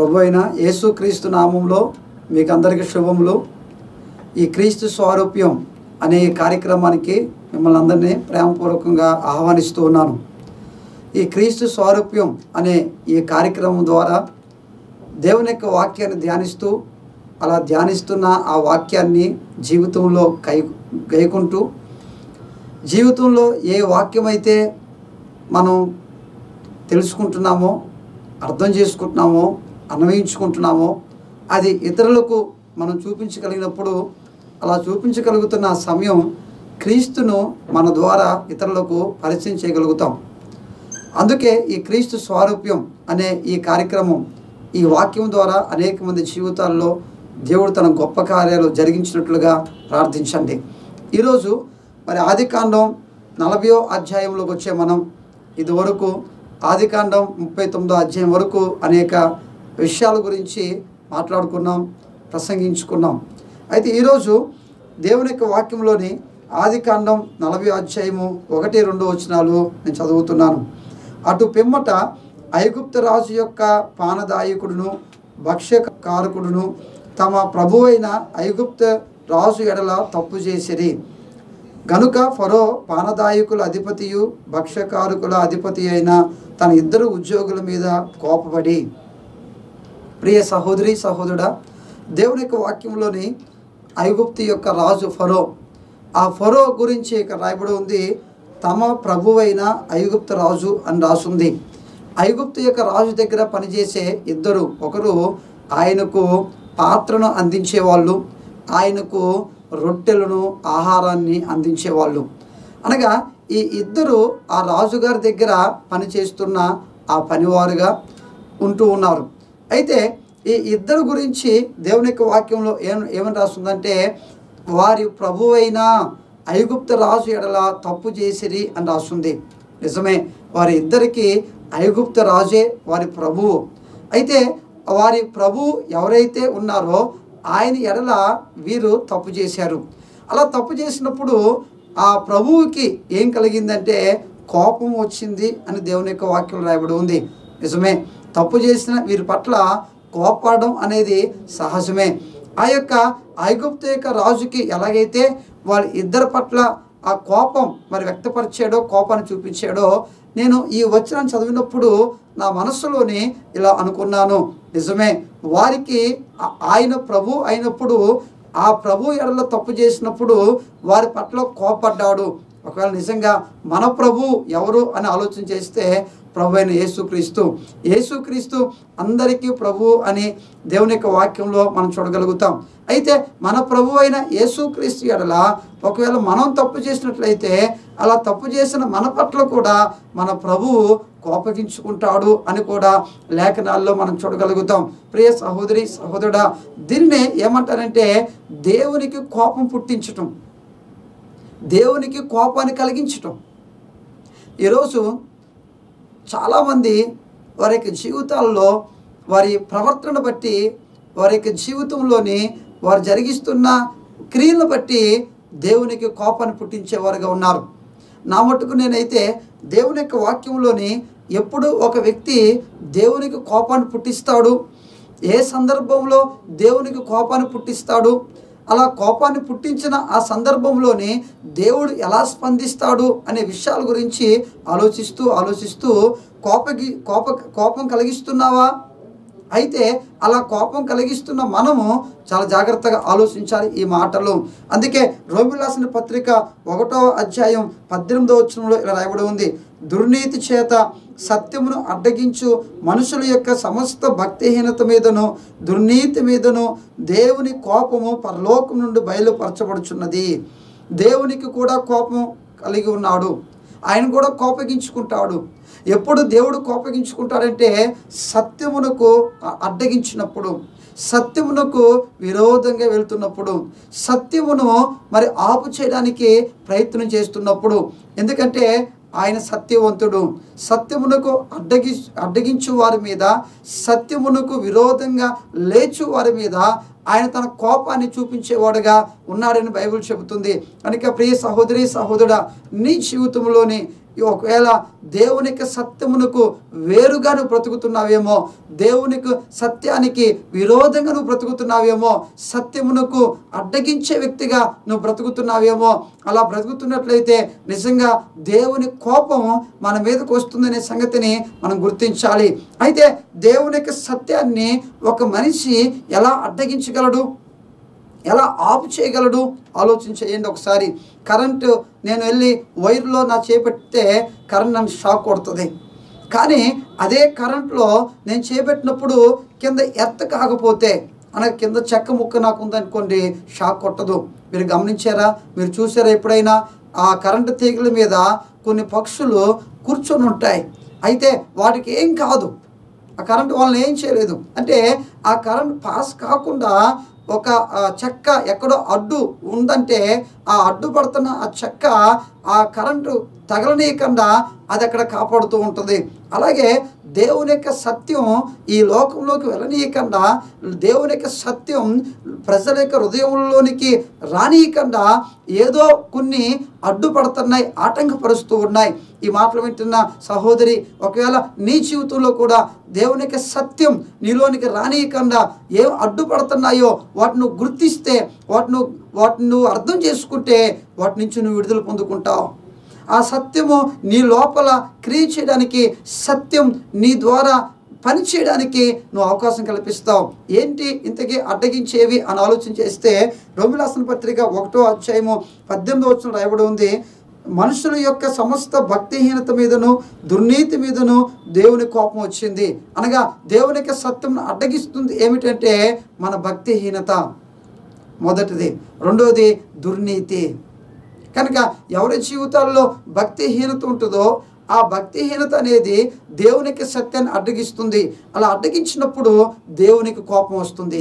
ప్రభు అయిన యేసుక్రీస్తు నామంలో మీకు అందరికీ శుభములు ఈ క్రీస్తు స్వారూప్యం అనే ఈ కార్యక్రమానికి మిమ్మల్ని అందరినీ ప్రేమపూర్వకంగా ఆహ్వానిస్తూ ఉన్నాను ఈ క్రీస్తు స్వారూప్యం అనే ఈ కార్యక్రమం ద్వారా దేవుని యొక్క వాక్యాన్ని ధ్యానిస్తూ అలా ధ్యానిస్తున్న ఆ వాక్యాన్ని జీవితంలో కై గైకుంటూ జీవితంలో ఏ వాక్యం అయితే మనం తెలుసుకుంటున్నామో అర్థం చేసుకుంటున్నామో అన్వయించుకుంటున్నామో అది ఇతరులకు మనం చూపించగలిగినప్పుడు అలా చూపించగలుగుతున్న సమయం క్రీస్తును మన ద్వారా ఇతరులకు పరిచయం చేయగలుగుతాం అందుకే ఈ క్రీస్తు స్వారూప్యం అనే ఈ కార్యక్రమం ఈ వాక్యం ద్వారా అనేక మంది జీవితాల్లో దేవుడు తన గొప్ప కార్యాలు జరిగించినట్లుగా ప్రార్థించండి ఈరోజు మరి ఆదికాండం నలభయో అధ్యాయంలోకి వచ్చే మనం ఇదివరకు ఆదికాండం ముప్పై తొమ్మిదో అధ్యాయం వరకు అనేక విషయాల గురించి మాట్లాడుకున్నాం ప్రసంగించుకున్నాం అయితే ఈరోజు దేవుని యొక్క వాక్యంలోని ఆదికాండం నలభై అధ్యాయము ఒకటి రెండు వచనాలు నేను చదువుతున్నాను అటు పిమ్మట ఐగుప్తు రాజు యొక్క పానదాయకుడును భక్ష్యకారకుడును తమ ప్రభువైన ఐగుప్తు రాజు ఎడల తప్పు చేసిరి గనుక ఫరో పానదాయకుల అధిపతియు భక్ష్యకారకుల అధిపతి అయిన తన ఇద్దరు ఉద్యోగుల మీద కోపపడి ప్రియ సహోదరి సహోదరుడా దేవుని యొక్క వాక్యంలోని ఐగుప్తు యొక్క రాజు ఫరో ఆ ఫరో గురించి ఇక్కడ రాయబడి ఉంది తమ ప్రభువైన ఐగుప్తు రాజు అని రాసుంది ఐగుప్తు యొక్క రాజు దగ్గర పనిచేసే ఇద్దరు ఒకరు ఆయనకు పాత్రను అందించేవాళ్ళు ఆయనకు రొట్టెలను ఆహారాన్ని అందించేవాళ్ళు అనగా ఈ ఇద్దరు ఆ రాజుగారి దగ్గర పనిచేస్తున్న ఆ పనివారుగా ఉంటూ ఉన్నారు అయితే ఈ ఇద్దరు గురించి దేవుని యొక్క వాక్యంలో ఏం ఏమని రాస్తుందంటే వారి ప్రభువైన ఐగుప్త రాజు ఎడల తప్పు చేసిరి అని రాస్తుంది నిజమే వారి ఇద్దరికి ఐగుప్త రాజే వారి ప్రభువు అయితే వారి ప్రభు ఎవరైతే ఉన్నారో ఆయన ఎడల వీరు తప్పు చేశారు అలా తప్పు చేసినప్పుడు ఆ ప్రభువుకి ఏం కలిగిందంటే కోపం వచ్చింది అని దేవుని యొక్క వాక్యం రాయబడి ఉంది నిజమే తప్పు చేసిన వీరి పట్ల కోపడడం అనేది సహజమే ఆ యొక్క ఐగుప్తు యొక్క రాజుకి ఎలాగైతే వాళ్ళ ఇద్దరి పట్ల ఆ కోపం మరి వ్యక్తపరిచాడో కోపాన్ని చూపించాడో నేను ఈ వచనం చదివినప్పుడు నా మనస్సులోని ఇలా అనుకున్నాను నిజమే వారికి ఆ- ఆయన ప్రభు అయినప్పుడు ఆ ప్రభు ఎడల తప్పు చేసినప్పుడు వారి పట్ల కోపడ్డాడు ఒకవేళ నిజంగా మన ప్రభు ఎవరు అని ఆలోచన చేస్తే ప్రభు అయిన యేసుక్రీస్తు యేసుక్రీస్తు అందరికీ ప్రభు అని దేవుని యొక్క వాక్యంలో మనం చూడగలుగుతాం అయితే మన ప్రభు అయిన యేసుక్రీస్తు ఎడల ఒకవేళ మనం తప్పు చేసినట్లయితే అలా తప్పు చేసిన మన పట్ల కూడా మన ప్రభువు కోపగించుకుంటాడు అని కూడా లేఖనాల్లో మనం చూడగలుగుతాం ప్రియ సహోదరి సహోదరుడా దీన్నే ఏమంటారంటే దేవునికి కోపం పుట్టించటం దేవునికి కోపాన్ని కలిగించటం ఈరోజు చాలామంది వారి యొక్క జీవితాల్లో వారి ప్రవర్తన బట్టి వారి యొక్క జీవితంలోని వారు జరిగిస్తున్న క్రియలను బట్టి దేవునికి కోపాన్ని పుట్టించేవారుగా ఉన్నారు నా మటుకు నేనైతే దేవుని యొక్క వాక్యంలోని ఎప్పుడు ఒక వ్యక్తి దేవునికి కోపాన్ని పుట్టిస్తాడు ఏ సందర్భంలో దేవునికి కోపాన్ని పుట్టిస్తాడు అలా కోపాన్ని పుట్టించిన ఆ సందర్భంలోని దేవుడు ఎలా స్పందిస్తాడు అనే విషయాల గురించి ఆలోచిస్తూ ఆలోచిస్తూ కోపకి కోప కోపం కలిగిస్తున్నావా అయితే అలా కోపం కలిగిస్తున్న మనము చాలా జాగ్రత్తగా ఆలోచించాలి ఈ మాటలు అందుకే రోమిల్ రాసిన పత్రిక ఒకటో అధ్యాయం పద్దెనిమిదో వచనంలో ఇలా రాయబడి ఉంది దుర్నీతి చేత సత్యమును అడ్డగించు మనుషుల యొక్క సమస్త భక్తిహీనత మీదను దుర్నీతి మీదను దేవుని కోపము పరలోకం నుండి బయలుపరచబడుచున్నది దేవునికి కూడా కోపం కలిగి ఉన్నాడు ఆయన కూడా కోపగించుకుంటాడు ఎప్పుడు దేవుడు కోపగించుకుంటాడంటే సత్యమునకు అ- అడ్డగించినప్పుడు సత్యమునకు విరోధంగా వెళ్తున్నప్పుడు సత్యమును మరి ఆపు చేయడానికి ప్రయత్నం చేస్తున్నప్పుడు ఎందుకంటే ఆయన సత్యవంతుడు సత్యమునకు అడ్డగి అడ్డగించు వారి మీద సత్యమునకు విరోధంగా లేచు వారి మీద ఆయన తన కోపాన్ని చూపించేవాడుగా ఉన్నాడని బైబిల్ చెబుతుంది కనుక ప్రియ సహోదరి సహోదరుడా నీ జీవితంలోని ఒకవేళ దేవునికి సత్యమునకు వేరుగా నువ్వు బ్రతుకుతున్నావేమో దేవునికి సత్యానికి విరోధంగా నువ్వు బ్రతుకుతున్నావేమో సత్యమునకు అడ్డగించే వ్యక్తిగా నువ్వు బ్రతుకుతున్నావేమో అలా బ్రతుకుతున్నట్లయితే నిజంగా దేవుని కోపం మన మీదకు వస్తుందనే సంగతిని మనం గుర్తించాలి అయితే దేవుని యొక్క సత్యాన్ని ఒక మనిషి ఎలా అడ్డగించగలడు ఎలా ఆపు చేయగలడు ఆలోచన చేయండి ఒకసారి కరెంటు నేను వెళ్ళి వైర్లో నా చేపెడితే కరెంట్ నన్ను షాక్ కొడుతుంది కానీ అదే కరెంట్లో నేను చేపెట్టినప్పుడు కింద ఎర్త్ కాకపోతే అనగా కింద చెక్క ముక్క నాకు ఉందనుకోండి షాక్ కొట్టదు మీరు గమనించారా మీరు చూసారా ఎప్పుడైనా ఆ కరెంటు తీగల మీద కొన్ని పక్షులు కూర్చొని ఉంటాయి అయితే వాటికి ఏం కాదు ఆ కరెంట్ వాళ్ళని ఏం చేయలేదు అంటే ఆ కరెంట్ పాస్ కాకుండా ఒక ఆ, చెక్క ఎక్కడో అడ్డు ఉందంటే ఆ అడ్డు పడుతున్న ఆ చెక్క ఆ కరెంటు తగలనీయకుండా అది అక్కడ కాపాడుతూ ఉంటుంది అలాగే దేవుని యొక్క సత్యం ఈ లోకంలోకి వెళ్ళనీయకుండా దేవుని యొక్క సత్యం ప్రజల యొక్క హృదయంలోనికి రానియకుండా ఏదో కొన్ని అడ్డుపడుతున్నాయి ఆటంకపరుస్తూ ఉన్నాయి ఈ మాటలు వింటున్న సహోదరి ఒకవేళ నీ జీవితంలో కూడా దేవుని యొక్క సత్యం నీలోనికి రానియకుండా ఏం అడ్డుపడుతున్నాయో వాటిని నువ్వు గుర్తిస్తే వాటిని వాటిని నువ్వు అర్థం చేసుకుంటే వాటి నుంచి నువ్వు విడుదల పొందుకుంటావు ఆ సత్యము నీ లోపల క్రియ చేయడానికి సత్యం నీ ద్వారా పని చేయడానికి నువ్వు అవకాశం కల్పిస్తావు ఏంటి ఇంతకీ అడ్డగించేవి అని ఆలోచన చేస్తే రోమిలాసన పత్రిక ఒకటో అధ్యాయము పద్దెనిమిదో వచ్చిన రాయబడి ఉంది మనుషుల యొక్క సమస్త భక్తిహీనత మీదను దుర్నీతి మీదను దేవుని కోపం వచ్చింది అనగా దేవుని యొక్క సత్యం అడ్డగిస్తుంది ఏమిటంటే మన భక్తిహీనత మొదటిది రెండోది దుర్నీతి కనుక ఎవరి జీవితాల్లో భక్తిహీనత ఉంటుందో ఆ భక్తిహీనత అనేది దేవునికి సత్యాన్ని అడ్డగిస్తుంది అలా అడ్డగించినప్పుడు దేవునికి కోపం వస్తుంది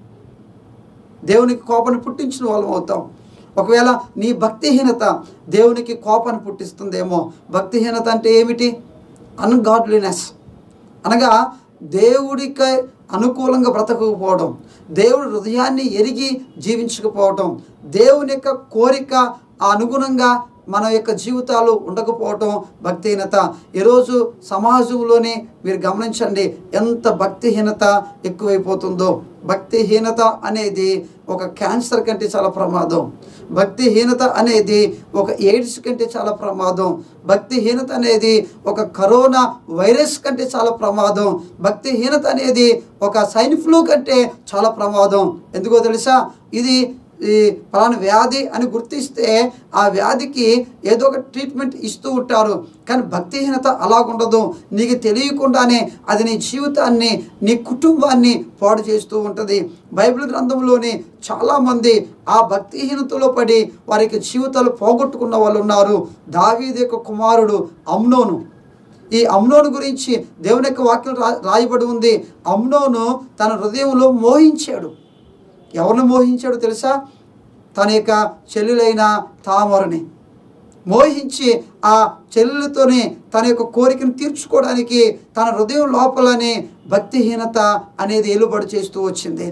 దేవునికి కోపాన్ని పుట్టించిన వాళ్ళం అవుతాం ఒకవేళ నీ భక్తిహీనత దేవునికి కోపాన్ని పుట్టిస్తుందేమో భక్తిహీనత అంటే ఏమిటి అన్గాడ్లీనెస్ అనగా దేవుడికి అనుకూలంగా బ్రతకకపోవడం దేవుడి హృదయాన్ని ఎరిగి జీవించకపోవడం దేవుని యొక్క కోరిక ఆ అనుగుణంగా మన యొక్క జీవితాలు ఉండకపోవటం భక్తిహీనత ఈరోజు సమాజంలోనే మీరు గమనించండి ఎంత భక్తిహీనత ఎక్కువైపోతుందో భక్తిహీనత అనేది ఒక క్యాన్సర్ కంటే చాలా ప్రమాదం భక్తిహీనత అనేది ఒక ఎయిడ్స్ కంటే చాలా ప్రమాదం భక్తిహీనత అనేది ఒక కరోనా వైరస్ కంటే చాలా ప్రమాదం భక్తిహీనత అనేది ఒక సైన్ ఫ్లూ కంటే చాలా ప్రమాదం ఎందుకో తెలుసా ఇది ఈ పలానా వ్యాధి అని గుర్తిస్తే ఆ వ్యాధికి ఏదో ఒక ట్రీట్మెంట్ ఇస్తూ ఉంటారు కానీ భక్తిహీనత అలాగుండదు నీకు తెలియకుండానే అది నీ జీవితాన్ని నీ కుటుంబాన్ని పాడు చేస్తూ ఉంటుంది బైబిల్ గ్రంథంలోని చాలామంది ఆ భక్తిహీనతలో పడి వారికి జీవితాలు పోగొట్టుకున్న వాళ్ళు ఉన్నారు దావీదు యొక్క కుమారుడు అమ్నోను ఈ అమ్నోను గురించి దేవుని యొక్క వాక్యం రా రాయబడి ఉంది అమ్నోను తన హృదయంలో మోహించాడు ఎవరిని మోహించాడో తెలుసా తన యొక్క చెల్లెలైన తామరని మోహించి ఆ చెల్లెలతోనే తన యొక్క కోరికను తీర్చుకోవడానికి తన హృదయం లోపలనే భక్తిహీనత అనేది ఏలుబడి చేస్తూ వచ్చింది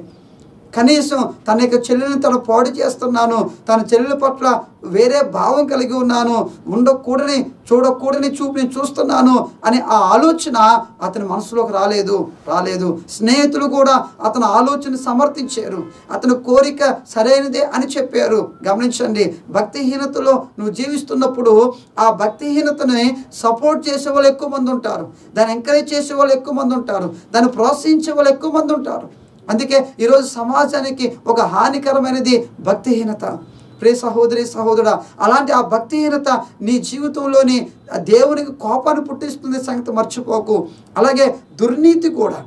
కనీసం తన యొక్క చెల్లెల్ని తను పాడు చేస్తున్నాను తన చెల్లెల పట్ల వేరే భావం కలిగి ఉన్నాను ఉండకూడని చూడకూడని చూపు నేను చూస్తున్నాను అనే ఆ ఆలోచన అతని మనసులోకి రాలేదు రాలేదు స్నేహితులు కూడా అతని ఆలోచన సమర్థించారు అతని కోరిక సరైనదే అని చెప్పారు గమనించండి భక్తిహీనతలో నువ్వు జీవిస్తున్నప్పుడు ఆ భక్తిహీనతని సపోర్ట్ చేసే వాళ్ళు ఎక్కువ మంది ఉంటారు దాన్ని ఎంకరేజ్ చేసే వాళ్ళు ఎక్కువ మంది ఉంటారు దాన్ని ప్రోత్సహించే వాళ్ళు ఎక్కువ మంది ఉంటారు అందుకే ఈరోజు సమాజానికి ఒక హానికరమైనది భక్తిహీనత ప్రియ సహోదరి సహోదరుడా అలాంటి ఆ భక్తిహీనత నీ జీవితంలోని ఆ దేవునికి కోపాన్ని పుట్టిస్తుంది సంగతి మర్చిపోకు అలాగే దుర్నీతి కూడా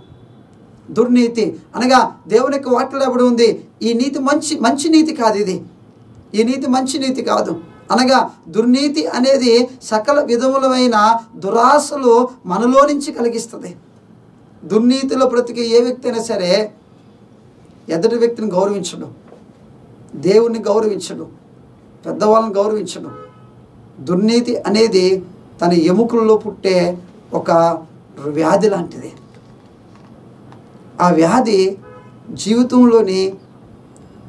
దుర్నీతి అనగా దేవుని యొక్క వాక్యం ఎవడు ఉంది ఈ నీతి మంచి మంచి నీతి కాదు ఇది ఈ నీతి మంచి నీతి కాదు అనగా దుర్నీతి అనేది సకల విధములమైన దురాశలు మనలో నుంచి కలిగిస్తుంది దుర్నీతిలో బ్రతికే ఏ వ్యక్తి అయినా సరే ఎదుటి వ్యక్తిని గౌరవించడు దేవుణ్ణి గౌరవించడు పెద్దవాళ్ళని గౌరవించడు దుర్నీతి అనేది తన ఎముకల్లో పుట్టే ఒక వ్యాధి లాంటిది ఆ వ్యాధి జీవితంలోని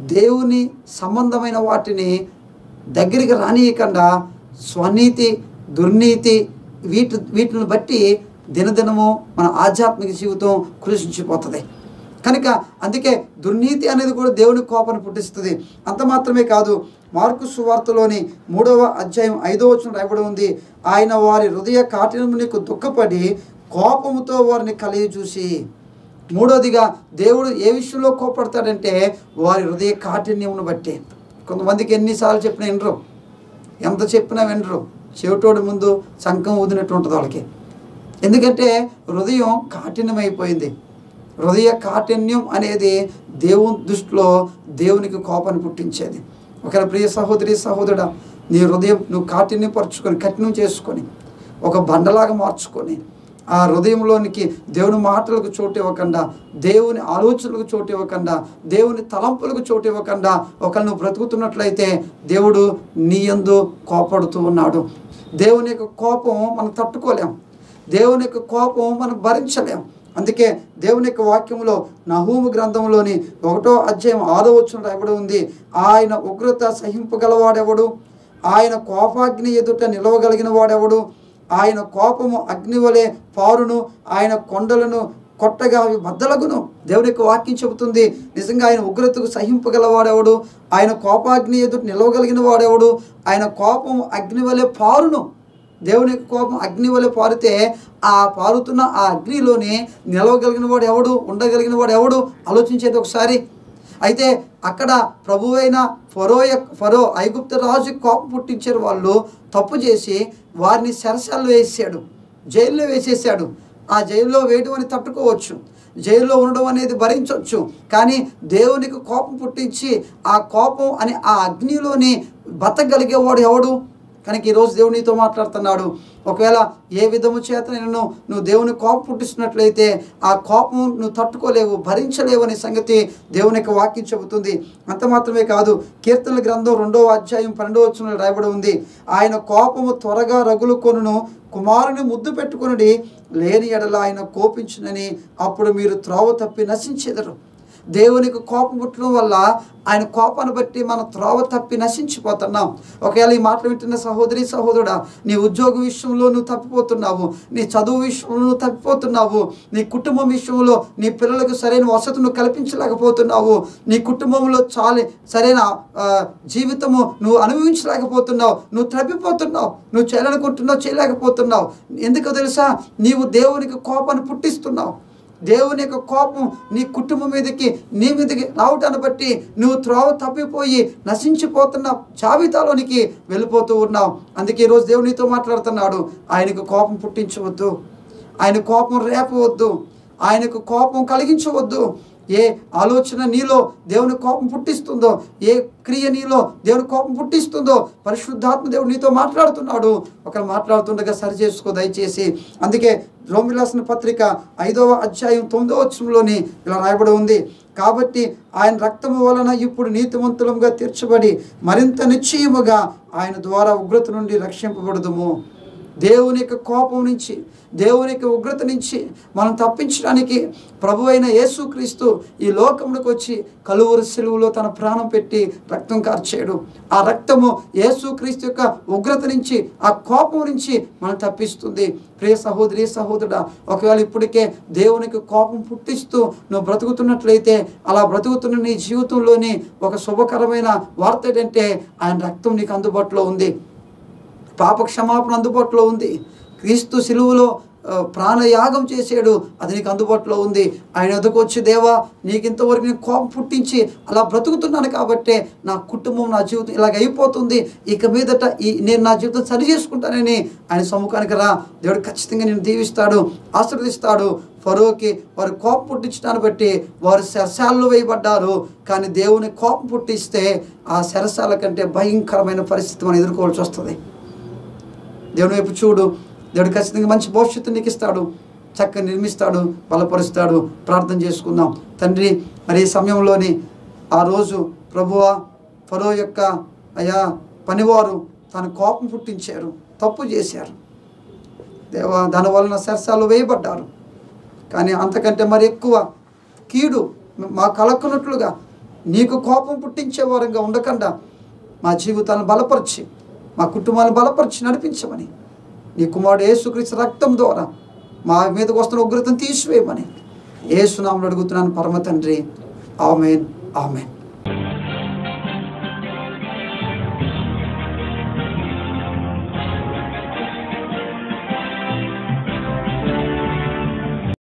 దేవుని సంబంధమైన వాటిని దగ్గరికి రానియకుండా స్వనీతి దుర్నీతి వీటి వీటిని బట్టి దినదినము మన ఆధ్యాత్మిక జీవితం కృషించిపోతుంది కనుక అందుకే దుర్నీతి అనేది కూడా దేవుని కోపాన్ని పుట్టిస్తుంది అంత మాత్రమే కాదు మార్కు సువార్తలోని మూడవ అధ్యాయం ఐదవ వచనం రాయబడి ఉంది ఆయన వారి హృదయ కాఠినమునికి దుఃఖపడి కోపముతో వారిని కలిగి చూసి మూడోదిగా దేవుడు ఏ విషయంలో కోపడతాడంటే వారి హృదయ కాఠిన్యమును బట్టి కొంతమందికి ఎన్నిసార్లు చెప్పినా వినరు ఎంత చెప్పినా వినరు చెవిటోడి ముందు శంఖం ఊదినట్టు ఉంటుంది వాళ్ళకి ఎందుకంటే హృదయం కాఠిన్యమైపోయింది హృదయ కాఠిన్యం అనేది దేవుని దృష్టిలో దేవునికి కోపాన్ని పుట్టించేది ఒకవేళ ప్రియ సహోదరి సహోదరుడా నీ హృదయం నువ్వు కాఠిన్యపరుచుకొని కఠినం చేసుకొని ఒక బండలాగా మార్చుకొని ఆ హృదయంలోనికి దేవుని మాటలకు చోటు ఇవ్వకుండా దేవుని ఆలోచనలకు చోటు ఇవ్వకుండా దేవుని తలంపులకు చోటు ఇవ్వకుండా ఒకళ్ళు నువ్వు బ్రతుకుతున్నట్లయితే దేవుడు నీ యందు కోపడుతూ ఉన్నాడు దేవుని యొక్క కోపం మనం తట్టుకోలేం దేవుని యొక్క కోపం మనం భరించలేం అందుకే దేవుని యొక్క వాక్యంలో నహూము గ్రంథంలోని ఒకటో అధ్యాయం ఆరో వచ్చిన రాయబడి ఉంది ఆయన ఉగ్రత సహింపగలవాడెవడు ఆయన కోపాగ్ని ఎదుట నిలవగలిగిన వాడెవడు ఆయన కోపము అగ్ని వలె పారును ఆయన కొండలను కొట్టగా అవి బద్దలగును దేవుని యొక్క వాక్యం చెబుతుంది నిజంగా ఆయన ఉగ్రతకు సహింపగలవాడెవడు ఆయన కోపాగ్ని ఎదుట నిలవగలిగిన వాడెవడు ఆయన కోపము అగ్ని వలె పారును దేవుని యొక్క కోపం అగ్ని వలె పారితే ఆ పారుతున్న ఆ అగ్నిలోనే నిలవగలిగిన వాడు ఎవడు ఉండగలిగిన వాడు ఎవడు ఆలోచించేది ఒకసారి అయితే అక్కడ ప్రభువైన ఫరో యొక్క ఫరో ఐగుప్త రాజు కోపం పుట్టించారు వాళ్ళు తప్పు చేసి వారిని సెరసాల్లో వేసాడు జైల్లో వేసేసాడు ఆ జైల్లో వేయడం అని తట్టుకోవచ్చు జైల్లో ఉండడం అనేది భరించవచ్చు కానీ దేవునికి కోపం పుట్టించి ఆ కోపం అని ఆ అగ్నిలోని బతకగలిగేవాడు ఎవడు కనుక ఈరోజు దేవుడు నీతో మాట్లాడుతున్నాడు ఒకవేళ ఏ విధము చేత నేను నువ్వు దేవుని కోపం పుట్టిస్తున్నట్లయితే ఆ కోపం నువ్వు తట్టుకోలేవు భరించలేవు అనే సంగతి దేవుని యొక్క వాక్యం చెబుతుంది అంత మాత్రమే కాదు కీర్తనల గ్రంథం రెండవ అధ్యాయం పన్నెండవ వచనంలో రాయబడి ఉంది ఆయన కోపము త్వరగా రగులు కొనును కుమారుని ముద్దు పెట్టుకుని లేని ఎడల ఆయన కోపించునని అప్పుడు మీరు త్రోవ తప్పి నశించెదరు దేవునికి కోపం పుట్టడం వల్ల ఆయన కోపాన్ని బట్టి మనం త్రోవ తప్పి నశించిపోతున్నాం ఒకవేళ ఈ మాటలు వింటున్న సహోదరి సహోదరుడా నీ ఉద్యోగ విషయంలో నువ్వు తప్పిపోతున్నావు నీ చదువు విషయంలో నువ్వు తప్పిపోతున్నావు నీ కుటుంబం విషయంలో నీ పిల్లలకు సరైన వసతులు కల్పించలేకపోతున్నావు నీ కుటుంబంలో చాలా సరైన ఆ, జీవితము నువ్వు అనుభవించలేకపోతున్నావు నువ్వు తప్పిపోతున్నావు నువ్వు చేయాలనుకుంటున్నావు చేయలేకపోతున్నావు ఎందుకో తెలుసా నీవు దేవునికి కోపాన్ని పుట్టిస్తున్నావు దేవుని యొక్క కోపం నీ కుటుంబం మీదకి నీ మీదకి రావటాన్ని బట్టి నువ్వు త్రోవ తప్పిపోయి నశించిపోతున్న జాబితాలోనికి వెళ్ళిపోతూ ఉన్నావు అందుకే ఈరోజు దేవునితో మాట్లాడుతున్నాడు ఆయనకు కోపం పుట్టించవద్దు ఆయన కోపం రేపవద్దు ఆయనకు కోపం కలిగించవద్దు ఏ ఆలోచన నీలో దేవుని కోపం పుట్టిస్తుందో ఏ క్రియ నీలో దేవుని కోపం పుట్టిస్తుందో పరిశుద్ధాత్మ దేవుడు నీతో మాట్లాడుతున్నాడు ఒకరు మాట్లాడుతుండగా సరి చేసుకో దయచేసి అందుకే రోమిలాసిన పత్రిక ఐదవ అధ్యాయం తొమ్మిదవ వచనంలోని ఇలా రాయబడి ఉంది కాబట్టి ఆయన రక్తము వలన ఇప్పుడు నీతివంతులంగా తీర్చబడి మరింత నిశ్చయముగా ఆయన ద్వారా ఉగ్రత నుండి రక్షింపబడదుము దేవుని యొక్క కోపం నుంచి దేవుని యొక్క ఉగ్రత నుంచి మనం తప్పించడానికి ప్రభు అయిన యేసుక్రీస్తు ఈ లోకంలోకి వచ్చి కలువరు సెలువులో తన ప్రాణం పెట్టి రక్తం కార్చాడు ఆ రక్తము యేసుక్రీస్తు యొక్క ఉగ్రత నుంచి ఆ కోపం నుంచి మనం తప్పిస్తుంది ప్రియ సహోదరి సహోదరుడా ఒకవేళ ఇప్పటికే దేవునికి కోపం పుట్టిస్తూ నువ్వు బ్రతుకుతున్నట్లయితే అలా బ్రతుకుతున్న నీ జీవితంలోని ఒక శుభకరమైన వార్త ఏంటంటే ఆయన రక్తం నీకు అందుబాటులో ఉంది పాప క్షమాపణ అందుబాటులో ఉంది క్రీస్తు సిలువలో ఆ, ప్రాణయాగం చేసాడు అది నీకు అందుబాటులో ఉంది ఆయన ఎదుకు వచ్చి దేవా నీకు ఇంతవరకు నేను కోపం పుట్టించి అలా బ్రతుకుతున్నాను కాబట్టే నా కుటుంబం నా జీవితం ఇలాగ అయిపోతుంది ఇక మీదట ఈ నేను నా జీవితం సరి చేసుకుంటానని ఆయన సముఖానికి రా దేవుడు ఖచ్చితంగా నేను దీవిస్తాడు ఆశీర్వదిస్తాడు ఫరోకి వారు కోపం పుట్టించడాన్ని బట్టి వారు శరసాల్లో వేయబడ్డారు కానీ దేవుని కోపం పుట్టిస్తే ఆ శరసాల కంటే భయంకరమైన పరిస్థితి మనం ఎదుర్కోవాల్సి వస్తుంది దేవుని వైపు చూడు దేవుడు ఖచ్చితంగా మంచి భవిష్యత్తు నీకు ఇస్తాడు చక్కగా నిర్మిస్తాడు బలపరుస్తాడు ప్రార్థన చేసుకుందాం తండ్రి మరి ఈ సమయంలోని ఆ రోజు ప్రభువ ఫరో యొక్క అయా పనివారు తన కోపం పుట్టించారు తప్పు చేశారు దేవా దాని వలన సరసాలు వేయబడ్డారు కానీ అంతకంటే మరి ఎక్కువ కీడు మా కలక్కున్నట్లుగా నీకు కోపం పుట్టించే వారంగా ఉండకుండా మా జీవితాలను బలపరిచి మా కుటుంబాలను బలపరిచి నడిపించమని నీ కుమారుడు యేసుక్రీస్తు రక్తం ద్వారా మా మీదకు వస్తున్న ఉగ్రతను తీసివేయమని ఏసునామలు అడుగుతున్నాను పరమ తండ్రి ఆమెన్ ఆమెన్